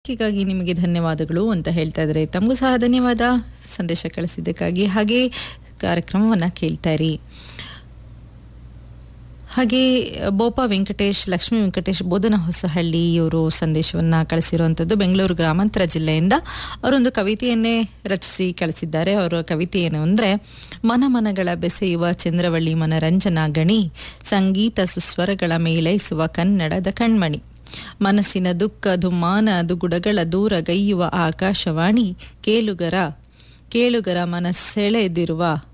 ಹೀಗಾಗಿ ನಿಮಗೆ ಧನ್ಯವಾದಗಳು ಅಂತ ಹೇಳ್ತಾ ಇದ್ದಾರೆ ತಮಗೂ ಸಹ ಧನ್ಯವಾದ ಸಂದೇಶ ಕಳಿಸಿದ್ದಕ್ಕಾಗಿ ಹಾಗೆ ಕಾರ್ಯಕ್ರಮವನ್ನು ಕೇಳ್ತಾ ಇರಿ ಹಾಗೆ ಬೋಪ ವೆಂಕಟೇಶ್ ಲಕ್ಷ್ಮೀ ವೆಂಕಟೇಶ್ ಬೋಧನ ಹೊಸಹಳ್ಳಿ ಇವರು ಸಂದೇಶವನ್ನ ಕಳಿಸಿರುವಂಥದ್ದು ಬೆಂಗಳೂರು ಗ್ರಾಮಾಂತರ ಜಿಲ್ಲೆಯಿಂದ ಅವರೊಂದು ಕವಿತೆಯನ್ನೇ ರಚಿಸಿ ಕಳಿಸಿದ್ದಾರೆ ಅವರ ಕವಿತೆ ಏನು ಅಂದರೆ ಮನಮನಗಳ ಬೆಸೆಯುವ ಚಂದ್ರವಳ್ಳಿ ಮನರಂಜನಾ ಗಣಿ ಸಂಗೀತ ಸುಸ್ವರಗಳ ಮೇಳೈಸುವ ಕನ್ನಡದ ಕಣ್ಮಣಿ ಮನಸ್ಸಿನ ದುಃಖ ದುಮ್ಮಾನ ದುಗುಡಗಳ ದೂರಗೈಯುವ ಆಕಾಶವಾಣಿ ಕೇಳುಗರ ಕೇಳುಗರ ಮನಸ್ಸೆಳೆದಿರುವ